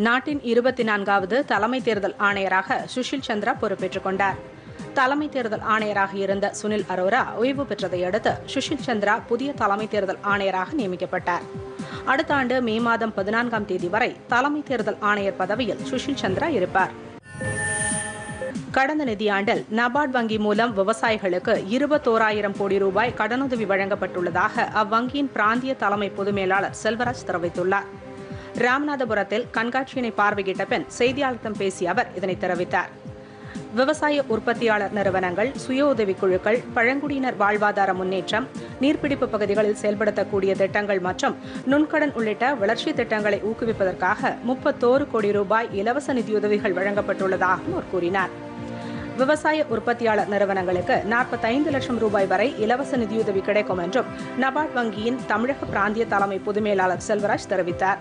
நாட்டின் இருபத்தி நான்காவது தலைமை தேர்தல் ஆணையராக சுஷில் சந்திரா பொறுப்பேற்றுக் கொண்டார் தலைமை தேர்தல் ஆணையராக இருந்த சுனில் அரோரா ஓய்வு பெற்றதை அடுத்து சுஷில் சந்திரா புதிய தலைமை தேர்தல் ஆணையராக நியமிக்கப்பட்டார் அடுத்த ஆண்டு மே மாதம் பதினான்காம் தேதி வரை தலைமை தேர்தல் ஆணையர் பதவியில் சுஷில் சந்திரா இருப்பார் கடந்த நிதியாண்டில் நபார்ட் வங்கி மூலம் விவசாயிகளுக்கு இருபத்தோராயிரம் கோடி ரூபாய் கடனுதவி வழங்கப்பட்டுள்ளதாக அவ்வங்கியின் பிராந்திய தலைமை பொது மேலாளர் செல்வராஜ் தெரிவித்துள்ளார் ராமநாதபுரத்தில் கண்காட்சியினை பார்வையிட்ட பின் செய்தியாளர்களிடம் பேசிய அவர் இதனை தெரிவித்தார் விவசாய உற்பத்தியாளர் நிறுவனங்கள் சுய உதவிக் குழுக்கள் பழங்குடியினர் வாழ்வாதார முன்னேற்றம் நீர்பிடிப்பு பகுதிகளில் செயல்படுத்தக்கூடிய திட்டங்கள் மற்றும் நுண்கடன் உள்ளிட்ட வளர்ச்சி திட்டங்களை ஊக்குவிப்பதற்காக முப்பத்தோரு கோடி ரூபாய் இலவச நிதியுதவிகள் வழங்கப்பட்டுள்ளதாகவும் அவர் கூறினார் விவசாய உற்பத்தியாளர் நிறுவனங்களுக்கு நாற்பத்தைந்து லட்சம் ரூபாய் வரை இலவச நிதியுதவி கிடைக்கும் என்றும் நபார்ட் வங்கியின் தமிழக பிராந்திய தலைமை பொது மேலாளர் செல்வராஜ் தெரிவித்தார்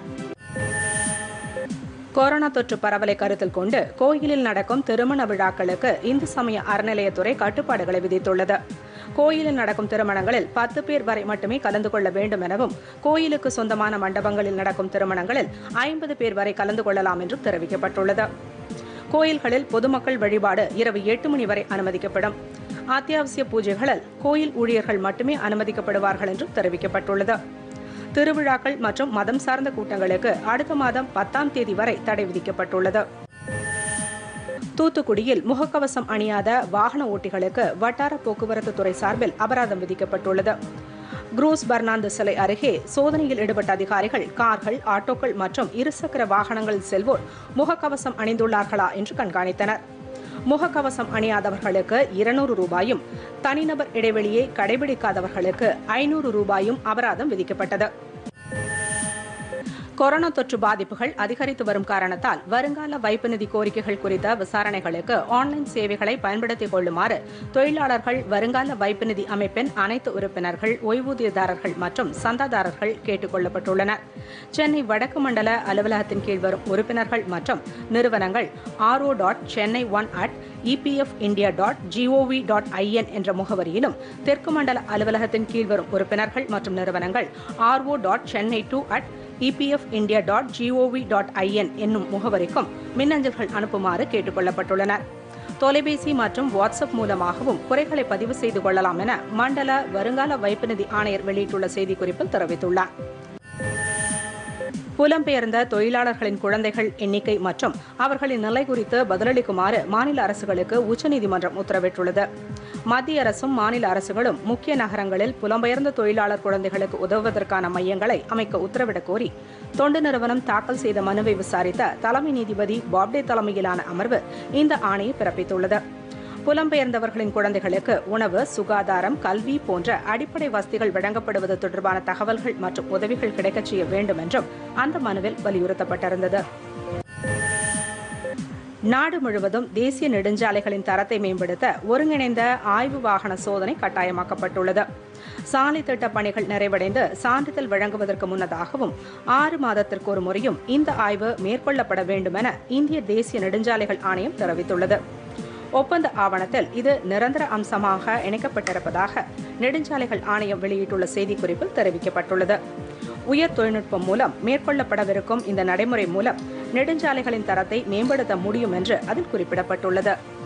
கொரோனா தொற்று பரவலை கருத்தில் கொண்டு கோயிலில் நடக்கும் திருமண விழாக்களுக்கு இந்து சமய அறநிலையத்துறை கட்டுப்பாடுகளை விதித்துள்ளது கோயிலில் நடக்கும் திருமணங்களில் பத்து பேர் வரை மட்டுமே கலந்து கொள்ள வேண்டும் எனவும் கோயிலுக்கு சொந்தமான மண்டபங்களில் நடக்கும் திருமணங்களில் ஐம்பது பேர் வரை கலந்து கொள்ளலாம் என்றும் தெரிவிக்கப்பட்டுள்ளது கோயில்களில் பொதுமக்கள் வழிபாடு இரவு எட்டு மணி வரை அனுமதிக்கப்படும் அத்தியாவசிய பூஜைகளில் கோயில் ஊழியர்கள் மட்டுமே அனுமதிக்கப்படுவார்கள் என்றும் தெரிவிக்கப்பட்டுள்ளது திருவிழாக்கள் மற்றும் மதம் சார்ந்த கூட்டங்களுக்கு அடுத்த மாதம் பத்தாம் தேதி வரை தடை விதிக்கப்பட்டுள்ளது தூத்துக்குடியில் முகக்கவசம் அணியாத வாகன ஓட்டிகளுக்கு வட்டார போக்குவரத்து துறை சார்பில் அபராதம் விதிக்கப்பட்டுள்ளது குரூஸ் பர்னாந்து சிலை அருகே சோதனையில் ஈடுபட்ட அதிகாரிகள் கார்கள் ஆட்டோக்கள் மற்றும் இருசக்கர வாகனங்களில் செல்வோர் முகக்கவசம் அணிந்துள்ளார்களா என்று கண்காணித்தனர் முகக்கவசம் அணியாதவர்களுக்கு இருநூறு ரூபாயும் தனிநபர் இடைவெளியை கடைபிடிக்காதவர்களுக்கு ஐநூறு ரூபாயும் அபராதம் விதிக்கப்பட்டது கொரோனா தொற்று பாதிப்புகள் அதிகரித்து வரும் காரணத்தால் வருங்கால வைப்பு நிதி கோரிக்கைகள் குறித்த விசாரணைகளுக்கு ஆன்லைன் சேவைகளை பயன்படுத்திக் கொள்ளுமாறு தொழிலாளர்கள் வருங்கால வைப்பு நிதி அமைப்பின் அனைத்து உறுப்பினர்கள் ஓய்வூதியதாரர்கள் மற்றும் சந்தாதாரர்கள் கேட்டுக் கொள்ளப்பட்டுள்ளனர் சென்னை வடக்கு மண்டல அலுவலகத்தின் கீழ் வரும் உறுப்பினர்கள் மற்றும் நிறுவனங்கள் RO dot Chennai one at EPF India dot GOV dot IN என்ற முகவரியிலும் தெற்கு மண்டல அலுவலகத்தின் கீழ் வரும் உறுப்பினர்கள் மற்றும் நிறுவனங்கள் RO dot Chennai two at EPF India dot GOV dot IN என்னும் முகவரிக்கும் மின்னஞ்சல்கள் அனுப்புமாறு கேட்டுக் கொள்ளப்பட்டுள்ளனர் தொலைபேசி மற்றும் வாட்ஸ்அப் மூலமாகவும் குறைகளை பதிவு செய்து கொள்ளலாம் என மண்டல வருங்கால வைப்பு நிதி ஆணையர் வெளியிட்டுள்ள செய்திக்குறிப்பில் தெரிவித்துள்ளார் புலம்பெயர்ந்த தொழிலாளர்களின் குழந்தைகள் எண்ணிக்கை மற்றும் அவர்களின் நிலை குறித்து பதிலளிக்குமாறு மாநில அரசுகளுக்கு உச்சநீதிமன்றம் உத்தரவிட்டுள்ளது மத்திய அரசும் மாநில அரசுகளும் முக்கிய நகரங்களில் புலம்பெயர்ந்த தொழிலாளர் குழந்தைகளுக்கு உதவுவதற்கான மையங்களை அமைக்க உத்தரவிடக் கோரி தொண்டு நிறுவனம் தாக்கல் செய்த மனுவை விசாரித்த தலைமை நீதிபதி பாப்டே தலைமையிலான அமர்வு இந்த ஆணையை பிறப்பித்துள்ளது புலம்பெயர்ந்தவர்களின் குழந்தைகளுக்கு உணவு சுகாதாரம் கல்வி போன்ற அடிப்படை வசதிகள் வழங்கப்படுவது தொடர்பான தகவல்கள் மற்றும் உதவிகள் கிடைக்கச் செய்ய வேண்டும் என்றும் அந்த மனுவில் வலியுறுத்தப்பட்டிருந்தது நாடு முழுவதும் தேசிய நெடுஞ்சாலைகளின் தரத்தை மேம்படுத்த ஒருங்கிணைந்த ஆய்வு வாகன சோதனை கட்டாயமாக்கப்பட்டுள்ளது சாலை திட்ட பணிகள் நிறைவடைந்து சான்றிதழ் வழங்குவதற்கு முன்னதாகவும் ஆறு மாதத்திற்கு ஒரு முறையும் இந்த ஆய்வு மேற்கொள்ளப்பட வேண்டும் என இந்திய தேசிய நெடுஞ்சாலைகள் ஆணையம் தெரிவித்துள்ளது ஒப்பந்த ஆவணத்தில் இது நிரந்தர அம்சமாக இணைக்கப்பட்டிருப்பதாக நெடுஞ்சாலைகள் ஆணையம் வெளியிட்டுள்ள செய்திக்குறிப்பில் தெரிவிக்கப்பட்டுள்ளது உயர் தொழில்நுட்பம் மூலம் மேற்கொள்ளப்படவிருக்கும் இந்த நடைமுறை மூலம் நெடுஞ்சாலைகளின் தரத்தை மேம்படுத்த முடியும் என்று அதில் குறிப்பிடப்பட்டுள்ளது